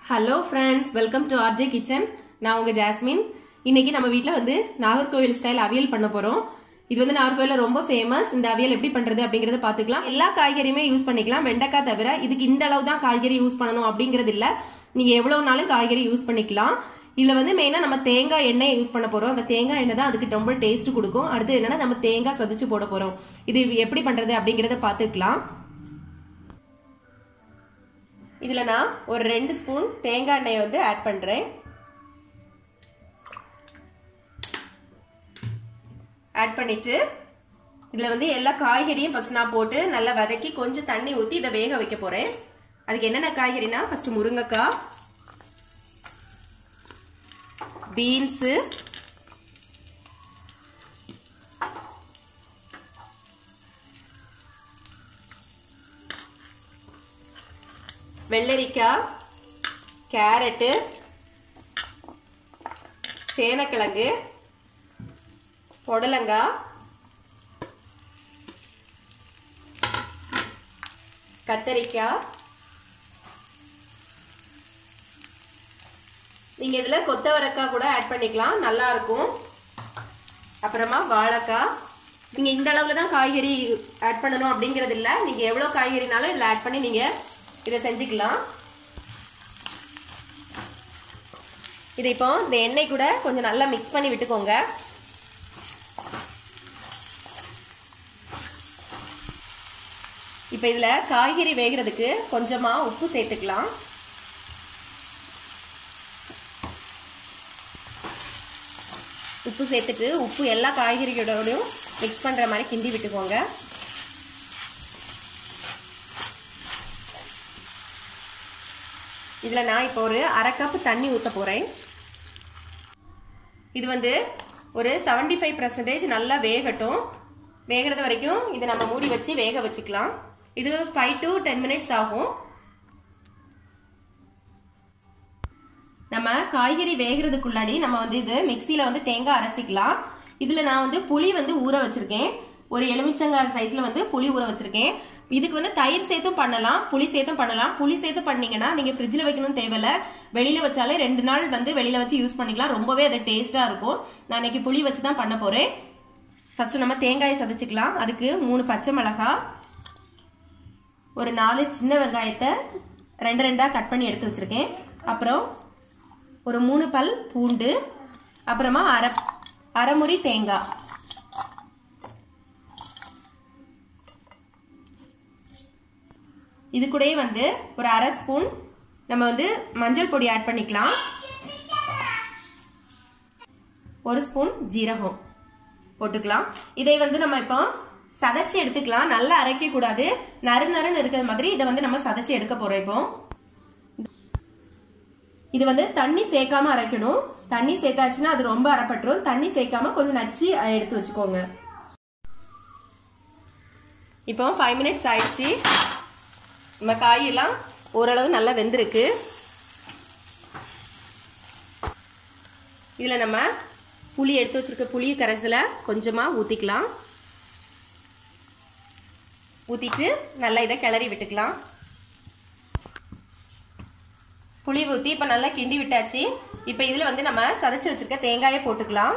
hello friends welcome to RJ kitchen நான் உங்க jasmine இன்னைக்கு நம்ம வீட்டில் வந்து நாகர்கோவில் ஸ்டைல் அவியல் பண்ண போறோம் இது வந்து நாகர்கோவில்ல ரொம்ப ஃபேமஸ் இந்த அவியல் எப்படி பண்றது அப்படிங்கறத பாத்துக்கலாம் எல்லா காய்கறியுமே யூஸ் பண்ணிக்கலாம் வெண்டைக்காய் தவிர இதுக்கு இந்த அளவு தான் காய்கறி யூஸ் பண்ணணும் அப்படிங்கிறது இல்ல நீங்க எவ்வளவு நாளும் காய்கறி யூஸ் பண்ணிக்கலாம் இதுல வந்து மெயினா நம்ம தேங்காய் எண்ணெய் யூஸ் பண்ண போறோம் அந்த தேங்காய் எண்ணெய் தான் அதுக்கு ரொம்ப டேஸ்ட் கொடுக்கும் அடுத்து என்னன்னா நம்ம தேங்காய் சதைச்சு போட போறோம் இது எப்படி பண்றது அப்படிங்கறத பாத்துக்கலாம் இதுல நான் ஒரு ரெண்டு ஸ்பூன் தேங்காய் எண்ணெயை வந்து ஆட் பண்றேன் ஆட் பண்ணிட்டு இதுல வந்து எல்லா காய்கறியும் ஃபர்ஸ்ட் நான் போட்டு நல்லா வதக்கி கொஞ்சம் தண்ணி ஊத்தி இதை வேக வைக்க போறேன் அதுக்கு என்னென்ன காய்கறினா ஃபர்ஸ்ட் முருங்கைக்காய் பீன்ஸு வெள்ளரிக்காய் கேரட்டு சேனக்கிழங்கு புடலங்காய் கத்தரிக்காய் நீங்க இதுல கொத்தவரக்காய் கூட ஆட் பண்ணிக்கலாம் நல்லா இருக்கும் அப்புறமா வாழைக்காய் நீங்க இந்த அளவுல தான் காய்கறி ஆட் பண்ணணும் அப்படிங்கறது இல்ல நீங்க எவ்வளவு காய்கறினாலும் இதுல ஆட் பண்ணி நீங்க இதை செஞ்சுக்கலாம் இது இப்போ இந்த எண்ணெய் கூட கொஞ்சம் நல்லா மிக்ஸ் பண்ணி விட்டுக்கோங்க இப்போ இதுல காய்கறி வேகிறதுக்கு கொஞ்சமா உப்பு சேர்த்துக்கலாம் உப்பு சேர்த்துட்டு உப்பு எல்லா காய்கறிகளோடையும் மிக்ஸ் பண்ற மாதிரி கிண்டி விட்டுக்கோங்க இதுல நான் இப்போ ஒரு அரை கப் தண்ணி ஊத்த போறேன் இது வந்து ஒரு செவன்டி ஃபைவ் பர்சன்டேஜ் நல்லா வேகட்டும் வேகிறது வரைக்கும் இதை நம்ம மூடி வச்சு வேக வச்சுக்கலாம் இது ஃபைவ் டு டென் மினிட்ஸ் ஆகும் நம்ம காய்கறி வேகிறதுக்குள்ளாடி நம்ம வந்து இது மிக்சியில வந்து தேங்காய் அரைச்சிக்கலாம் இதுல நான் வந்து புளி வந்து ஊற வச்சிருக்கேன் ஒரு எலுமிச்சங்காய் சைஸ்ல வந்து புளி ஊற வச்சிருக்கேன் இதுக்கு வந்து தயிர் சேர்த்தும் பண்ணலாம் புளி சேர்த்தும் பண்ணலாம் புளி சேர்த்து பண்ணீங்கன்னா நீங்க ஃப்ரிட்ஜ்ல வைக்கணும் தேவையில்ல வெளியில வச்சாலே ரெண்டு நாள் வந்து வெளியில வச்சு யூஸ் பண்ணிக்கலாம் ரொம்பவே அது டேஸ்டா இருக்கும் நான் இன்னைக்கு புளி வச்சு தான் பண்ண போறேன் ஃபர்ஸ்ட் நம்ம தேங்காயை சதைச்சுக்கலாம் அதுக்கு மூணு பச்சை மிளகா ஒரு நாலு சின்ன வெங்காயத்தை ரெண்டு ரெண்டா கட் பண்ணி எடுத்து வச்சிருக்கேன் அப்புறம் ஒரு மூணு பல் பூண்டு அப்புறமா அரை அரைமுறி தேங்காய் இது கூடயே வந்து ஒரு அரை ஸ்பூன் நம்ம வந்து மஞ்சள் பொடி ஆட் பண்ணிக்கலாம் ஒரு ஸ்பூன் ஜீரகம் போட்டுக்கலாம் இதை வந்து நம்ம இப்போ சதைச்சு எடுத்துக்கலாம் நல்லா அரைக்க கூடாது நறு நறுன்னு இருக்கிற மாதிரி இதை வந்து நம்ம சதைச்சு எடுக்க போறோம் இப்போ இது வந்து தண்ணி சேர்க்காம அரைக்கணும் தண்ணி சேர்த்தாச்சுன்னா அது ரொம்ப அரைப்பட்டுரும் தண்ணி சேர்க்காம கொஞ்சம் நச்சு எடுத்து வச்சுக்கோங்க இப்போ ஃபைவ் மினிட்ஸ் ஆயிடுச்சு நம்ம காயெல்லாம் ஓரளவு நல்லா வெந்திருக்கு இதுல நம்ம புளி எடுத்து வச்சிருக்க புளி கரைசல கொஞ்சமா ஊத்திக்கலாம் ஊத்திட்டு நல்லா இதை கிளறி விட்டுக்கலாம் புளி ஊத்தி இப்ப நல்லா கிண்டி விட்டாச்சு இப்ப இதுல வந்து நம்ம சதைச்சு வச்சிருக்க தேங்காயை போட்டுக்கலாம்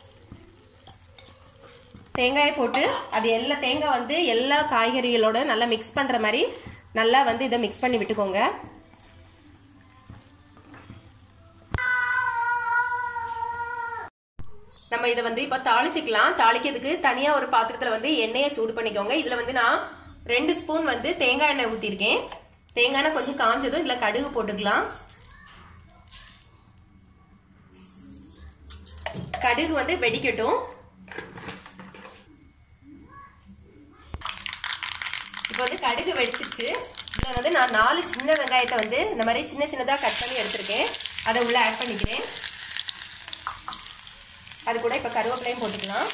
தேங்காயை போட்டு அது எல்லா தேங்காய் வந்து எல்லா காய்கறிகளோட நல்லா மிக்ஸ் பண்ற மாதிரி நல்லா வந்து இதை மிக்ஸ் பண்ணி விட்டுக்கோங்க நம்ம இதை வந்து இப்ப தாளிச்சுக்கலாம் தாளிக்கிறதுக்கு தனியா ஒரு பாத்திரத்துல வந்து எண்ணெயை சூடு பண்ணிக்கோங்க இதுல வந்து நான் ரெண்டு ஸ்பூன் வந்து தேங்காய் எண்ணெய் ஊத்திருக்கேன் தேங்காய் எண்ணெய் கொஞ்சம் காஞ்சதும் இதுல கடுகு போட்டுக்கலாம் கடுகு வந்து வெடிக்கட்டும் இப்போ வந்து கடுகு வெடிச்சிருச்சு இதில் வந்து நான் நாலு சின்ன வெங்காயத்தை வந்து இந்த மாதிரி சின்ன சின்னதாக கட் பண்ணி எடுத்திருக்கேன் அதை உள்ள ஆட் பண்ணிக்கிறேன் அது கூட இப்போ கருவேப்பிலையும் போட்டுக்கலாம்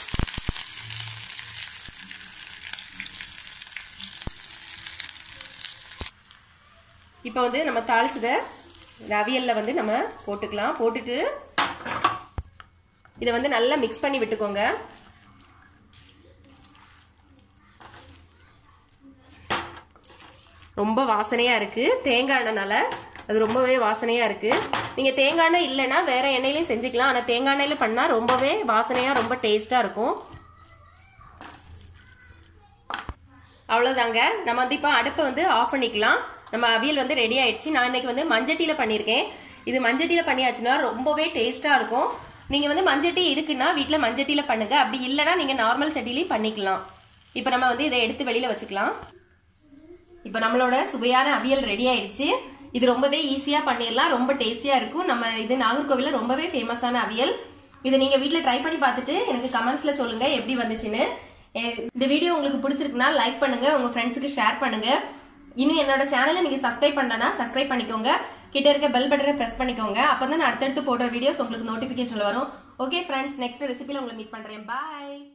இப்போ வந்து நம்ம தாளிச்சத அவியல்ல வந்து நம்ம போட்டுக்கலாம் போட்டுட்டு இதை வந்து நல்லா மிக்ஸ் பண்ணி விட்டுக்கோங்க ரொம்ப வாசனையா இருக்கு தேங்காய் எண்ணெய்னால அது ரொம்பவே வாசனையா இருக்கு நீங்க தேங்காய் எண்ணெய் இல்லைன்னா வேற எண்ணெயிலையும் செஞ்சுக்கலாம் ஆனா தேங்காய் எண்ணெயில பண்ணா ரொம்பவே வாசனையா ரொம்ப டேஸ்டா இருக்கும் அவ்வளவுதாங்க நம்ம வந்து இப்போ அடுப்பை வந்து ஆஃப் பண்ணிக்கலாம் நம்ம அவியல் வந்து ரெடி ஆயிடுச்சு நான் இன்னைக்கு வந்து மஞ்சட்டியில பண்ணியிருக்கேன் இது மஞ்சட்டியில பண்ணியாச்சுன்னா ரொம்பவே டேஸ்டா இருக்கும் நீங்க வந்து மஞ்சட்டி இருக்குன்னா வீட்ல மஞ்சட்டியில பண்ணுங்க அப்படி இல்லைன்னா நீங்க நார்மல் சட்டிலையும் பண்ணிக்கலாம் இப்போ நம்ம வந்து இதை எடுத்து வெளியில வச்சுக்கலாம் இப்போ நம்மளோட சுவையான அவியல் ரெடி ஆயிடுச்சு இது ரொம்பவே ஈஸியா பண்ணிடலாம் ரொம்ப டேஸ்டியா இருக்கும் நம்ம இது நாகர்கோவில்ல ரொம்பவே ஃபேமஸான அவியல் இதை நீங்க வீட்ல ட்ரை பண்ணி பார்த்துட்டு எனக்கு கமெண்ட்ஸ்ல சொல்லுங்க எப்படி வந்துச்சுன்னு எ- இந்த வீடியோ உங்களுக்கு பிடிச்சிருக்குன்னா லைக் பண்ணுங்க உங்க ஃப்ரெண்ட்ஸுக்கு ஷேர் பண்ணுங்க இன்னும் என்னோட சேனலை நீங்க சப்ஸ்கிரைப் பண்ணலனா சப்ஸ்கிரைப் பண்ணிக்கோங்க கிட்ட இருக்க பெல் பட்டனை பிரஸ் பண்ணிக்கோங்க அப்பதான் நான் அடுத்தடுத்து போடுற வீடியோஸ் உங்களுக்கு நோட்டிபிகேஷன்ல வரும் ஓகே ஃப்ரெண்ட்ஸ் நெக்ஸ்ட் ரெசிபில உங்களை மீட் பண்றேன் பாய்